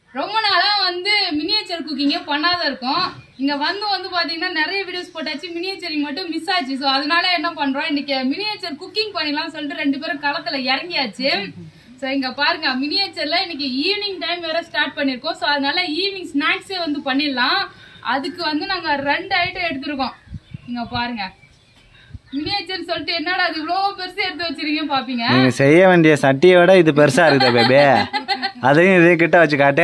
ரொம்ப நாளா வந்து மினியேச்சர் குக்கிங்கே பண்ணாத இருக்கோம் இங்க வந்து வந்து பாத்தீங்கன்னா நிறைய வீடியோஸ் போட்டாச்சு மினியேச்சரிங் மட்டும் மிஸ் ஆச்சு ஸோ அதனால என்ன பண்றோம் இன்னைக்கு மினியேச்சர் குக்கிங் பண்ணிடலாம் சொல்லிட்டு ரெண்டு பேரும் களத்துல இறங்கியாச்சு ஸோ இங்க பாருங்க மினியேச்சர்ல இன்னைக்கு ஈவினிங் டைம் வேற ஸ்டார்ட் பண்ணிருக்கோம் ஸோ அதனால ஈவினிங் ஸ்நாக்ஸே வந்து பண்ணிடலாம் அதுக்கு வந்து நாங்க ரெண்டு ஐட்டம் எடுத்திருக்கோம் இங்க பாருங்க மினியேச்சர் சொல்லிட்டு என்னடா அது இவ்வளோ பெருசு எடுத்து வச்சிருக்கீங்க பாப்பீங்க நீங்க செய்ய வேண்டிய சட்டியை விட இது பெருசா இருக்குது பேபி அதையும் இதே கிட்ட வச்சு காட்டு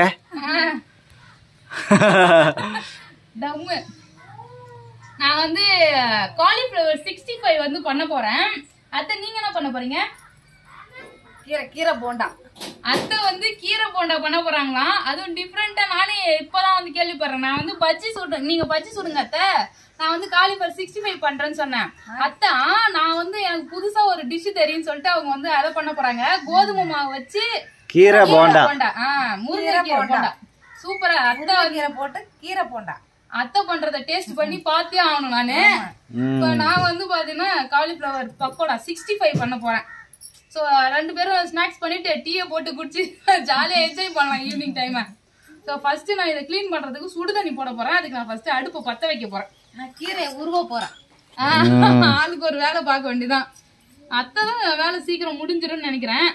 டம்மு நான் வந்து காலிஃப்ளவர் சிக்ஸ்டி ஃபைவ் வந்து பண்ண போறேன் அத்தை நீங்க என்ன பண்ண போறீங்க கீரை கீரை போண்டா அத்தை வந்து கீரை போண்டா பண்ண போறாங்களாம் அதுவும் டிஃப்ரெண்டா நானே இப்பதான் வந்து கேள்விப்படுறேன் நான் வந்து பஜ்ஜி சுடுறேன் நீங்க பஜ்ஜி சுடுங்க அத்தை நான் வந்து காலிஃப்ளவர் சிக்ஸ்டி ஃபைவ் பண்றேன்னு சொன்னேன் அத்தை ஆ, நான் வந்து எனக்கு புதுசா ஒரு டிஷ் தெரியும்னு சொல்லிட்டு அவங்க வந்து அதை பண்ண போறாங்க கோதுமை மாவு வச்சு கீரை போண்டா போண்டா ஆ முருங்கைக்கீரை போண்டா சூப்பரா அத்தை கீரை போட்டு கீரை போண்டா அத்தை பண்றத டேஸ்ட் பண்ணி பார்த்தே ஆகணும் நானு ம். இப்போ நான் வந்து பாத்தீங்கன்னா காலிஃப்ளவர் பக்கோடா சிக்ஸ்டி ஃபைவ் பண்ண போறேன் ஸோ ரெண்டு பேரும் ஸ்நாக்ஸ் பண்ணிட்டு டீயை போட்டு குடிச்சு ஜாலியா என்ஜாய் பண்ணலாம் ஈவினிங் டைம் ஸோ ஃபர்ஸ்ட் நான் இதை க்ளீன் பண்றதுக்கு சுடு தண்ணி போட போறேன் அதுக்கு நான் ஃபர்ஸ்ட் அடுப்பை பத்த வைக்க போறேன் நான் கீரையை உருவ போறேன் ஆ, ஆளுக்கு ஒரு வேலை பார்க்க வேண்டியதான் அத்தை தான் வேலை சீக்கிரம் முடிஞ்சிரும்னு நினைக்கிறேன்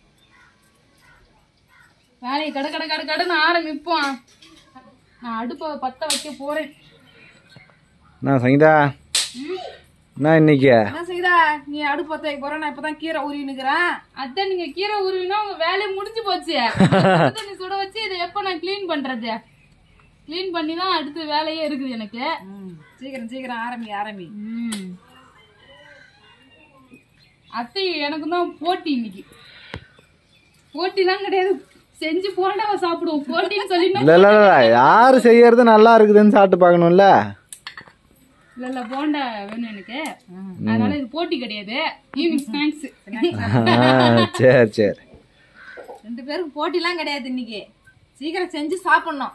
வேலையை கட கட கட கடன்னு ஆரம்பிப்போம் நான் அடுப்பை பத்த வைக்க போறேன் நான் சங்கீதா நான் இன்னைக்கு என்ன செய்தா நீ அடுப்பு பத்த வைக்க போற நான் இப்பதான் கீரை உருவினுக்கிறேன் அத்தை நீங்க கீரை உருவினா உங்க வேலையை முடிஞ்சு போச்சு தண்ணி சுட வச்சு இதை எப்ப நான் க்ளீன் பண்றது க்ளீன் பண்ணி தான் அடுத்த வேலையே இருக்குது எனக்கு சீக்கிரம் சீக்கிரம் ஆரம்பி ஆரம்பி ம். அத்தை எனக்கு தான் போட்டி இன்னைக்கு போட்டிலாம் கிடையாது செஞ்சு போண்டாவை சாப்பிடுவோம் போட்டின்னு சொல்லிட்டு இல்ல இல்ல இல்ல யாரு செய்யறது நல்லா இருக்குதுன்னு சாப்பிட்டு பார்க்கணும்ல இல்ல இல்ல போண்டா வேணும் எனக்கு அதனால இது போட்டி கிடையாது ஈவினிங் ஸ்நாக்ஸ் ஆ, சரி சரி ரெண்டு பேருக்கு போட்டிலாம் கிடையாது இன்னைக்கு சீக்கிரம் செஞ்சு சாப்பிடணும்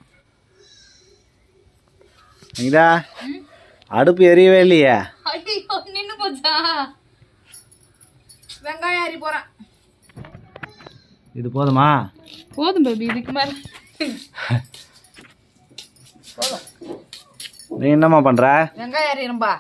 சங்கீதா அடுப்பு எரியவே இல்லையே ஐயோ நின்னு போச்சா வெங்காயம் அரி போறேன் இது போதுமா போதும் பேபி இதுக்கு மேல நீ என்னம்மா பண்ற வெங்காயம் அரியும்பா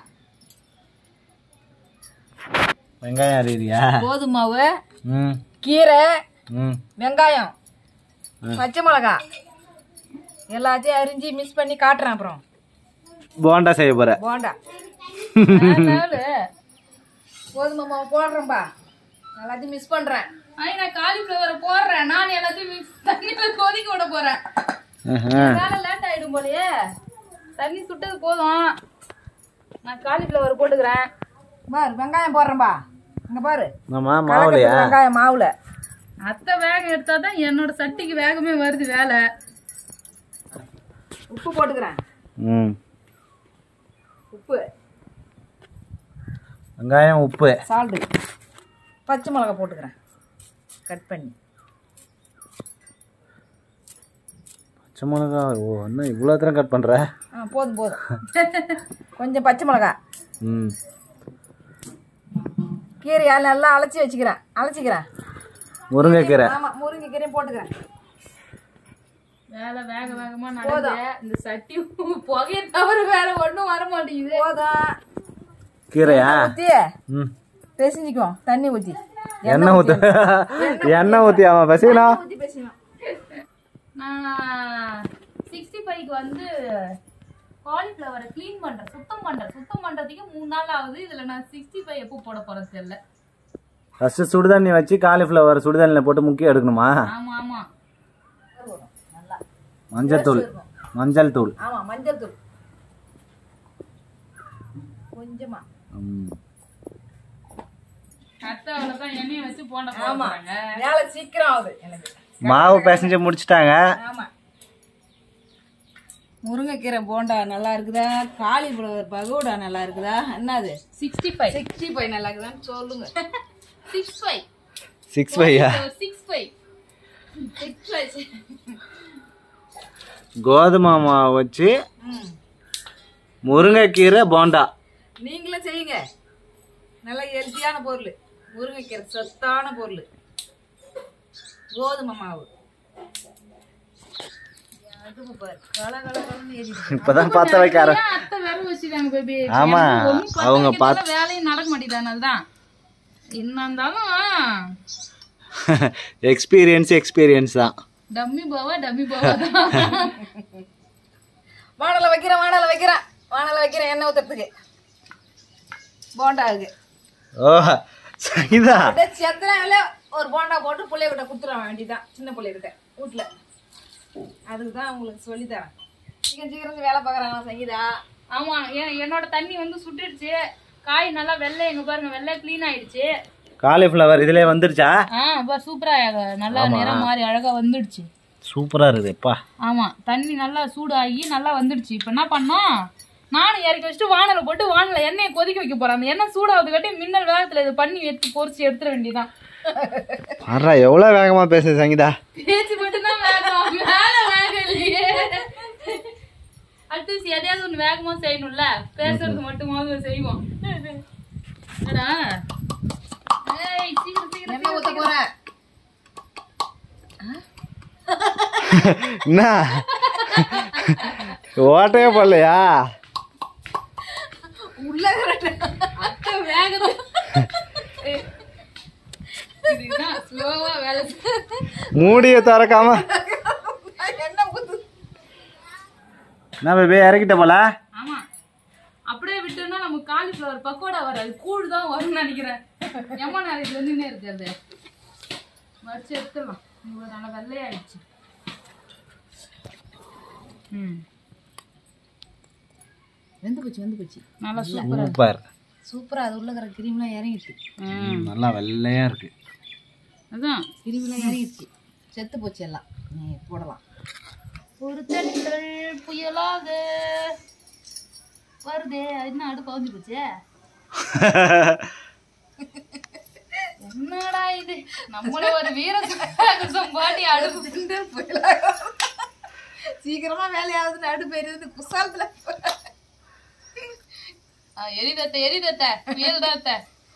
வெங்காயம் அறியறியா கோதுமை மாவு ம் கீரை ம் வெங்காயம் பச்சை மிளகா எல்லாத்தையும் அரிஞ்சு மிக்ஸ் பண்ணி காட்டுறேன் அப்புறம் போண்டா செய்ய போற போண்டா அதனால கோதுமை மாவு போடுறேன்பா எல்லாத்தையும் மிஸ் பண்றேன் ஐ நான் காலிஃப்ளவரை போடுறேன் நான் எல்லாத்தையும் mix தண்ணியில கொதிக்க விட போறேன் ஆஹா. வேலை லேட் ஆயிடும் போலயே தண்ணி சுட்டது போதும் நான் காலிஃப்ளவர் போட்டுக்கிறேன் பாரு வெங்காயம் போடுறேன்பா இங்க பாரு ஆமா மாவுலையா கலக்கத்துக்கு வெங்காயம் மாவுல அத்தை வேகம் எடுத்தா தான் என்னோட சட்டிக்கு வேகமே வருது வேலை உப்பு போட்டுக்கிறேன் ம் உப்பு வெங்காயம் உப்பு சால்ட்டு பச்சை மிளகா போட்டுக்கிறேன் கட் பண்ணி பச்சை மிளகா ஓ இன்னும் இவ்வளோ தரம் கட் பண்ற ஆ போதும் போதும் கொஞ்சம் பச்சை மிளகா ம் கீரையை நல்லா அலச்சி வச்சுக்கிறேன் அலச்சிக்கிறேன் முருங்கைக்கீரை ஆமா முருங்கைக்கீரையும் போட்டுக்கிறேன் வேலை வேக வேகமா நடக்குது இந்த சட்டி புகைய தவிர வேற ஒண்ணும் வர மாட்டேங்குது போதும் கீரையா ஊற்றி ம் பிசைஞ்சிக்குவோம் தண்ணி ஊற்றி எண்ணெய் ஊத்து எண்ணெய் ஊத்தி அவன் பசிக்கலாம் ஊற்றி பிசைவோம் நான் சிக்ஸ்டி ஃபைவ்க்கு வந்து காலிஃப்ளவரை க்ளீன் பண்றேன் சுத்தம் பண்றேன் சுத்தம் பண்றதுக்கு மூணு நாள் ஆகுது இதுல நான் சிக்ஸ்டி ஃபைவ் எப்போ போட போறேன் தெரியல ஃபர்ஸ்ட் சுடுதண்ணி வச்சு காலிஃப்ளவர் சுடுதண்ணியில் போட்டு முக்கிய எடுக்கணுமா ஆமா ஆமா நல்லா மஞ்சள் தூள் மஞ்சள் தூள் ஆமா மஞ்சள் தூள் கொஞ்சமா ம். அத்தை அவ்வளவுதான் எண்ணெயை வச்சு போண்ட ஆமா போறாங்க வேலை சீக்கிரம் ஆகுது எனக்கு மாவு பிசைஞ்சு முடிச்சிட்டாங்க ஆமா முருங்கைக்கீரை போண்டா நல்லா இருக்குதா காலிஃப்ளவர் பகோடா நல்லா இருக்குதா என்னது சிக்ஸ்டி ஃபைவ் சிக்ஸ்டி ஃபைவ் நல்லா இருக்குதான்னு சொல்லுங்க சிக்ஸ் ஃபைவ் சிக்ஸ் ஃபைவா சிக்ஸ் ஃபைவ் சிக்ஸ் ஃபைவ் கோதுமை மாவு வச்சு ம் முருங்கைக்கீரை போண்டா நீங்களும் செய்யுங்க நல்ல ஹெல்த்தியான பொருள் முருங்கைக்கீரை சத்தான பொருள் கோதுமை மாவு அடுப்பு பாரு கல கல கலன்னு எரியுது இப்பதான் பத்த வைக்க ஆர ஏன் அத்தை விறகு வச்சுட்டாங்க பேபி ஆமா, அவங்க அவங்க வேலையும் நடக்க மாட்டேங்குது அதுதான் என்ன இருந்தாலும் எக்ஸ்பீரியன்ஸ் எக்ஸ்பீரியன்ஸ் தான் டம்மி பாவா டம்மி பாவா தான் வானல வைக்கிறேன் வானல வைக்கிறேன் வானல வைக்கிறேன் எண்ணெய் ஊத்துறதுக்கு போண்டாவுக்கு ஓ சங்கீதா அப்படியே செத்துறாங்களே ஒரு போண்டா போட்டு பிள்ளைகிட்ட கொடுத்துட வேண்டியதான் சின்ன பிள்ளைகிட்ட வீட்டில் அதுக்கு தான் உங்களுக்கு சொல்லித்தரேன் சீக்கிரம் சீக்கிரம் வேலை பார்க்குறாங்க சங்கீதா ஆமா என்- என்னோட தண்ணி வந்து சுட்டுடுச்சு காய் நல்லா வெள்ளை எங்க பாருங்க வெள்ளை க்ளீன் ஆயிடுச்சு காலிஃப்ளவர் இதுல வந்துருச்சா ஆ அப்ப சூப்பரா நல்லா நிறம் மாறி அழகா வந்துடுச்சு சூப்பரா இருக்குது எப்பா ஆமா தண்ணி நல்லா சூடாகி நல்லா வந்துடுச்சு இப்ப என்ன பண்ணோம் நானும் இறக்கி வச்சுட்டு வானல போட்டு வானல எண்ணெயை கொதிக்க வைக்க போறேன் அந்த எண்ணெய் சூடாவது கட்டி மின்னல் வேகத்துல இது பண்ணி எடுத்து பொரிச்சு எடுத்துட வேண்டியதான் பாரா எவ்வளவு வேகமா பேசுது சங்கீதா பேச்சு மட்டும்தான் வேகம் மேல வேகம் இல்லையே அடுத்து எதையாவது ஒண்ணு வேகமா செய்யணும்ல பேசுறது மட்டுமாவது செய்வோம் அடா. ஏய், சீக்கிரம் சீக்கிரம் எண்ணெய் ஊற்ற போகிறேன் என்ன ஓட்டவே போடலையா உள்ள அத்தை வேகத்தை இதுதான் ஸ்லோவா வேலை செய்யுது. மூடிய திறக்காம எண்ணெய் ஊற்று என்ன பேபி இறக்கிட்ட போல ஆமா அப்படியே விட்டோம்னா நமக்கு காலிஃப்ளவர் பக்கோடா வராது கூழ் தான் வரும்னு நினைக்கிறேன் எம்மா நாளைக்கு வந்துன்னே இருக்கு அது வச்சு எடுத்துடலாம் இவ்வளோ நல்லா வெள்ளையாயிடுச்சு ம் வெந்து போச்சு வெந்து போச்சு நல்லா சூப்பரா சூப்பர் சூப்பராக அது உள்ள இருக்கிற கிரீம்லாம் இறங்கிடுச்சு ம் நல்லா வெள்ளையா இருக்கு அதான் கிரீம்லாம் இறங்கிடுச்சு செத்து போச்சு எல்லாம் நீ போடலாம் ஒரு தென்றல் புயலாக வருதே என்ன அடுப்பு வந்து போச்சு என்னடா இது நம்மள ஒரு வீர பாட்டி அடுப்பு சீக்கிரமா வேலையாகுதுன்னு அடுப்பு எரியுது குசாலத்துல ஆ, எரிதத்த எரிதத்த புயல் தாத்த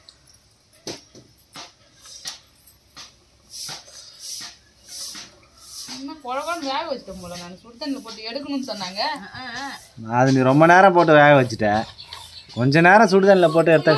இன்னும் குழம்பு வேக வச்சிட்டேன் போல நான் சுடு தண்ணியில் போட்டு எடுக்கணும்னு சொன்னாங்க அது நீ ரொம்ப நேரம் போட்டு வேக வச்சுட்ட கொஞ்ச நேரம் சுடுதண்ணில் போட்டு எடுத்த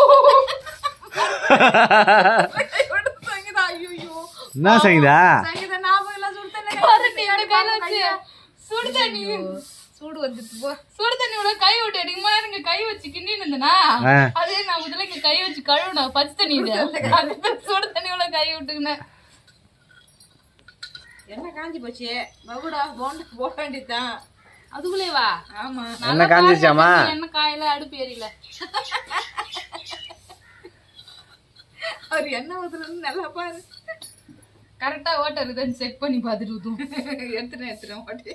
சங்கீதா ஐயோ என்ன சங்கீதா சங்கீதா ஞாபகம் எல்லாம் சுடுத்தேன் பாரு நீ இப்படி கையில வச்சு சுடு தண்ணி சூடு வந்துட்டு போ சுடு தண்ணி உள்ள கை விட்டு அடிக்குமா இங்க கை வச்சு கிண்டி இருந்தனா ஆ. அதே நான் முதல்ல இங்க கை வச்சு கழுவுனேன் பச்சை தண்ணி இது அது சுடு தண்ணி உள்ள கை விட்டுக்கினேன் என்ன காஞ்சி போச்சு பகுடா போண்டு போட வேண்டியதுதான் அதுக்குள்ளே வா ஆமா என்ன காஞ்சிச்சாமா என்ன காயில அடுப்பு எரியல அவர் என்ன ஊத்துறன்னு நல்லா பாரு கரெக்டா ஓட்ட இருக்குதான்னு செக் பண்ணி பார்த்துட்டு ஊத்தும் எடுத்துட்டேன் எடுத்துட்டேன் ஓட்டி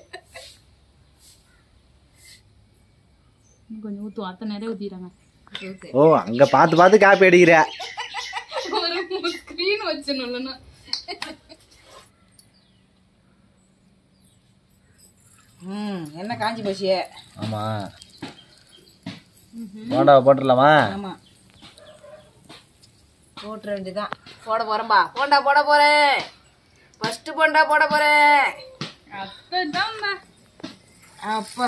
இன்னும் கொஞ்சம் ஊத்தும் அத்தை நிறைய ஊத்திடுறாங்க ஓ அங்க பார்த்து பார்த்து காப்பி அடிக்கிற ஒரு ஸ்கிரீன் வச்சிடணும்லன்னா ம் என்ன காஞ்சி போச்சு ஆமா போண்டாவை போட்டுடலாமா ஆமா போட்டுற வேண்டியதான் போட போறேன்பா போண்டா போட போறேன் ஃபர்ஸ்ட் போண்டா போட போறேன் அத்தை தான் அப்பா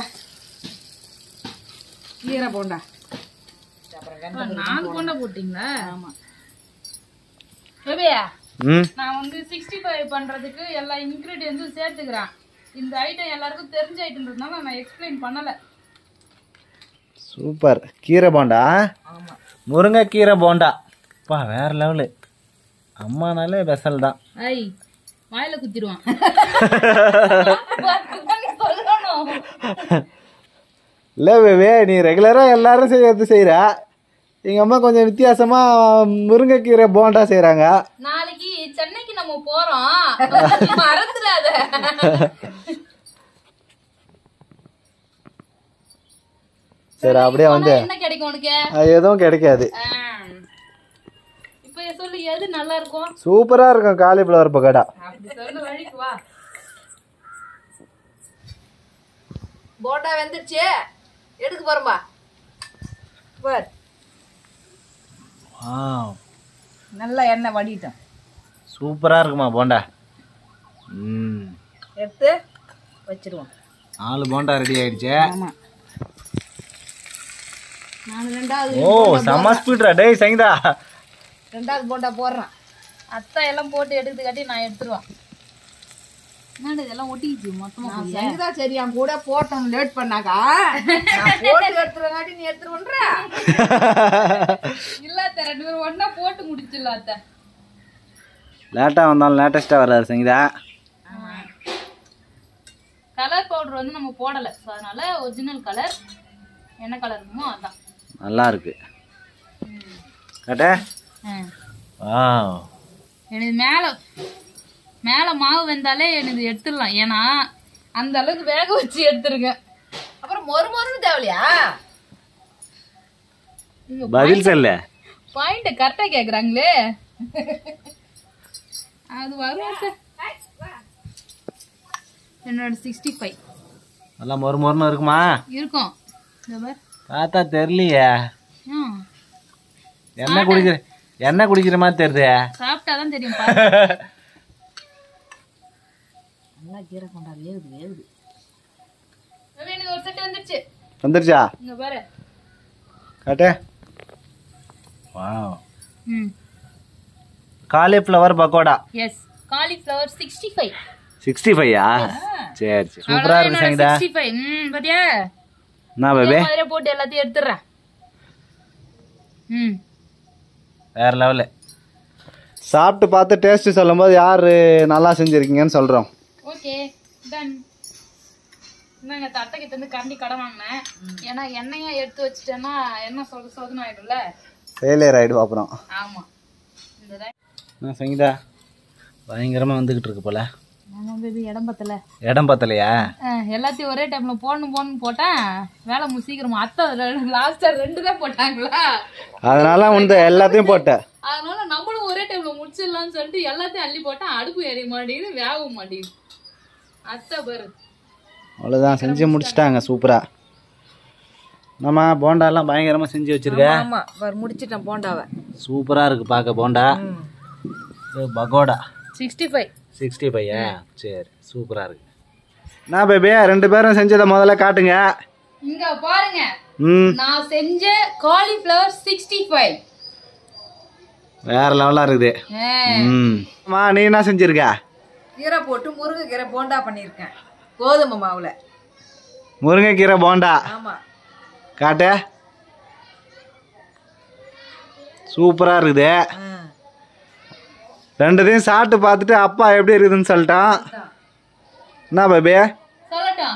கீரை போண்டா அப்புறம் வெந்தயம் நாலு கொண்டா போட்டீங்களா ஆமா பேபியா ம் நான் வந்து சிக்ஸ்டி ஃபைவ் பண்றதுக்கு எல்லா இன்க்ரீடியன்ஸும் சேர்த்துக்கிறேன் இந்த ஐட்டம் எல்லாருக்கும் தெரிஞ்ச ஐட்டம்ன்றதுனால நான் எக்ஸ்பிளைன் பண்ணல சூப்பர் கீரை போண்டா ஆமா முருங்கை கீரை போண்டா பா வேற லெவலு அம்மானாலே ஸ்பெஷல் தான் ஐ வாயில குத்திடுவான் சொல்லணும் இல்லை பேபி நீ ரெகுலராக எல்லாரும் செய்யறது செய்கிற எங்கள் அம்மா கொஞ்சம் வித்தியாசமாக முருங்கைக்கீரை போண்டா செய்கிறாங்க நாளைக்கு சென்னைக்கு நம்ம போறோம் மறந்துடாத சரி அப்படியே வந்து போனா என்ன கிடைக்கும் உனக்கு அது எதுவும் கிடைக்காது ஆ. இப்ப சொல்லு எது நல்லா இருக்கும் சூப்பராக இருக்கும் காலிஃப்ளவர் பக்கோடா அப்படி சொல்லு வழிக்கு வா போண்டா வெந்துருச்சு எடுக்க போறோம்பா பார் ஆ நல்லா எண்ணெய் வடிட்டோம் சூப்பராக இருக்குமா போண்டா ம் எடுத்து வச்சிருவோம் நாலு போண்டா ரெடி ஆயிடுச்சு ஆமா நான் ரெண்டாவது ஓ செம்ம ஸ்பீட்ரா டேய் சங்கீதா ரெண்டாவது போண்டா போடுறேன் அத்தை எல்லாம் போட்டு எடுத்து காட்டி நான் எடுத்துருவேன் என்னடா இதெல்லாம் ஒட்டிக்கிச்சு மொத்தமா நான் சங்கீதா சரி என் கூட போட்டோம் லேட் பண்ணாக்கா நான் போட்டு எடுத்துறங்காட்டி நீ எடுத்துருவன்ற இல்ல அத்தை ரெண்டு பேரும் ஒண்ணா போட்டு முடிச்சிடலாம் அத்தை லேட்டாக வந்தாலும் லேட்டஸ்ட்டாக வர்றாரு சங்கீதா கலர் பவுடர் வந்து நம்ம போடல ஸோ அதனால ஒரிஜினல் கலர் என்ன கலர் இருக்குமோ அதான் நல்லா இருக்கு கட்ட ஆ எனக்கு மேல மேல மாவு வெந்தாலே எனக்கு எடுத்துடலாம் ஏன்னா அந்த அளவுக்கு வேக வச்சு எடுத்துருக்கேன் அப்புறம் மொறு மொறுன்னு தேவையா பதில் சொல்லு பாயிண்ட் கரெக்டா கேக்குறாங்களே அது வரும் அத்தை. என்னோட சிக்ஸ்டி ஃபைவ் நல்லா மொறு மொறுன்னு இருக்குமா இருக்கும் இந்த பார். பார்த்தா தெரியலையே ம். என்ன குடிக்கிற என்ன குடிக்கிற மாதிரி தெரியுது சாப்பிட்டாதான் தெரியும் பாரு. நல்லா கீரை கொண்டா வேகுது வேகுது ரவி, எனக்கு ஒரு செட் வந்துருச்சு வந்துருச்சா இங்க பாரு காட்டு வாவ் ம் cauliflower pakoda yes cauliflower sixty five sixty ஃபைவா சரி சரி சூப்பரா இருக்கு சங்கீதா சிக்ஸ்டி ஃபைவ் ம் பாத்தியா என்ன பேபி மாதிரியே போட்டு எல்லாத்தையும் எடுத்துடுறேன் ம் வேற லெவலு சாப்பிட்டு பார்த்து டேஸ்ட் சொல்லும்போது யார் நல்லா செஞ்சுருக்கீங்கன்னு சொல்கிறோம் ஓகே டன் இந்தாங்க தட்டை கிட்ட இருந்து கரண்டி கடை வாங்கினேன் ஏன்னா எண்ணெயா எடுத்து வச்சுட்டேன்னா எண்ணெய் சொத சொதுன்னு ஆயிடும்ல ஃபெயிலியர் ஆகிடுவோம் அப்புறம் ஆமா இந்த தான் என்ன சங்கீதா பயங்கரமாக வந்துக்கிட்டு இருக்கு போல ஆமா பேபி இடம் பத்தல இடம் பத்தலையா எல்லாத்தையும் ஒரே டைம்ல போடணும் போடணும் போட்டேன் வேலை மு சீக்கிரமா அத்தை லாஸ்டா ரெண்டு தான் போட்டாங்களா அதனால உந்த எல்லாத்தையும் போட்டேன் அதனால நம்மளும் ஒரே டைம்ல முடிச்சிடலாம்னு சொல்லிட்டு எல்லாத்தையும் அள்ளி போட்டா அடுப்பு எரிய மாட்டேங்குது வேகவும் மாட்டேங்குது அத்தை பாரு அவ்வளோதான் செஞ்சு முடிச்சிட்டாங்க சூப்பராக நம்ம போண்டாலாம் பயங்கரமாக செஞ்சு வச்சிருக்க ஆமா பாரு முடிச்சிட்டேன் போண்டாவை சூப்பராக இருக்கு பார்க்க போண்டா இது pakoda sixty five sixty five சரி சூப்பராக இருக்கு என்ன பேபி ரெண்டு பேரும் செஞ்சதை முதல்ல காட்டுங்க இங்க பாருங்க ம் நான் செஞ்ச காலிஃப்ளவர் சிக்ஸ்டி ஃபைவ் வேற லெவலாக இருக்குது ம் அம்மா நீ என்ன செஞ்சிருக்க கீரை போட்டு முருங்கை கீரை போண்டா பண்ணியிருக்கேன் கோதுமை மாவுல முருங்கைக்கீரை போண்டா ஆமா காட்டு சூப்பராக இருக்குது ஆ. ரெண்டுத்தையும் சாப்பிட்டு பார்த்துட்டு அப்பா எப்படி இருக்குதுன்னு சொல்லிட்டான் என்ன பேபி சொல்லட்டும்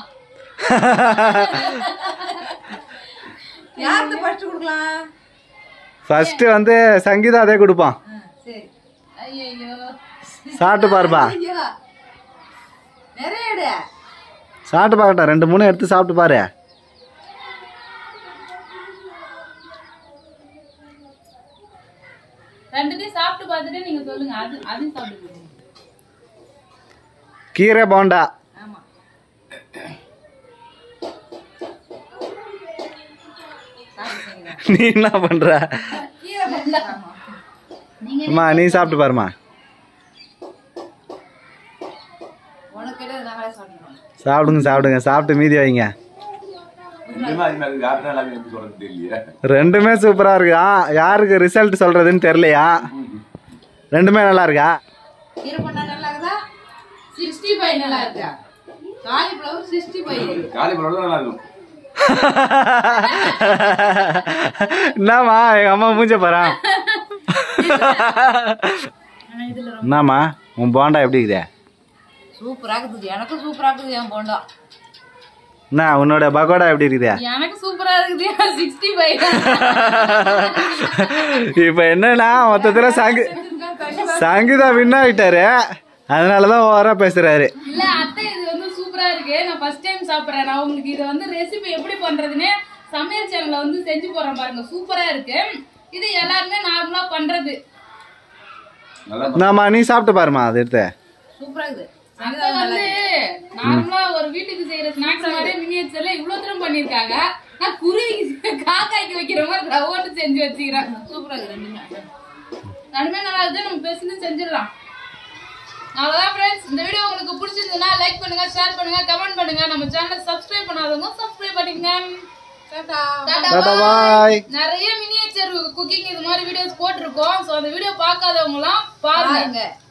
யாருக்கு ஃபர்ஸ்ட் கொடுக்கலாம் ஃபர்ஸ்ட் வந்து சங்கீதா அதே கொடுப்பான் ஆ, சரி ஐயோ சாப்பிட்டு பாருப்பா ஐயா நிறைய எடு சாப்பிட்டு பார்க்கட்டும் ரெண்டு மூணு எடுத்து சாப்பிட்டு பாரு ரெண்டுத்தையும் சாப்பிட்டு பார்த்துட்டு நீங்க சொல்லுங்க அது அதையும் சாப்பிட்டு கீரை போண்டா ஆமா நீ என்ன பண்ற கீரை போண்டா ஆமா அம்மா நீ சாப்பிட்டு பாருமா உனக்கு கேட்டது நாங்களே சாப்பிடுவோம் சாப்பிடுங்க சாப்பிடுங்க சாப்பிட்டு மீதி வைங்க ரெண்டுமே சூப்பரா இருக்கா யாருக்கு ரிசல்ட் சொல்றதுன்னு தெரியலையா ரெண்டுமே நல்லா இருக்கா கீரை போண்டா நல்லா இருக்குதா சிக்ஸ்டி ஃபைவ் நல்லா இருக்கு இருக்கா காலிஃப்ளவர் சிக்ஸ்டி ஃபைவ் என்னம்மா எங்க அம்மா மூஞ்ச பாரா என்னம்மா உன் போண்டா எப்படி இருக்குது சூப்பரா இருக்குது எனக்கும் சூப்பரா இருக்குது என் போண்டா என்ன உன்னோட பகோடா எப்படி இருக்குது எனக்கு சூப்பரா இருக்குது சிக்ஸ்டி ஃபைவ் இப்ப என்னன்னா மொத்தத்துல சங்கி சங்கீதா வின் ஆகிட்டாரு அதனாலதான் ஓவரா பேசுறாரு இல்ல அத்தை இது வந்து சூப்பரா இருக்கு நான் ஃபர்ஸ்ட் டைம் சாப்பிடுறேன் நான் உங்களுக்கு இதை வந்து ரெசிபி எப்படி பண்றதுன்னு சமையல் சேனல்ல வந்து செஞ்சு போறேன் பாருங்க சூப்பரா இருக்கு இது எல்லாருமே நார்மலா பண்றது நாமா நீ சாப்பிட்டு பாருமா அது எடுத்து சூப்பரா இருக்குது அத்தை வந்து நார்மலா ஒரு வீட்டுக்கு செய்யற ஸ்நாக்ஸ் மாதிரி மினியேச்சர்ல இவ்வளவு தூரம் பண்ணிருக்காங்க நான் குருவிக்கு காக்காய்க்கு வைக்கிற மாதிரி ரவோட்டு செஞ்சு வச்சுக்கிறேன் சூப்பரா இருக்குது ரெண்டுமே ரெண்டுமே நல்லா இருக்கு நம்ம பேசுன்னு செஞ்சிடலாம் அவ்வளவுதான் ஃப்ரெண்ட்ஸ் இந்த வீடியோ உங்களுக்கு பிடிச்சிருந்தா பிடிச்சிருந்ததுன்னா லைக் பண்ணுங்க ஷேர் பண்ணுங்க கமெண்ட் பண்ணுங்க நம்ம சேனலை சப்ஸ்கிரைப் பண்ணாதவங்க சப்ஸ்கிரைப் பண்ணிக்கங்க டாடா டாடா டாடா பாய் நிறைய மினியேச்சர் குக்கிங் இது மாதிரி வீடியோஸ் போட்டிருக்கோம் ஸோ அந்த வீடியோ பார்க்காதவங்களாம் பாருங்க பாருங்க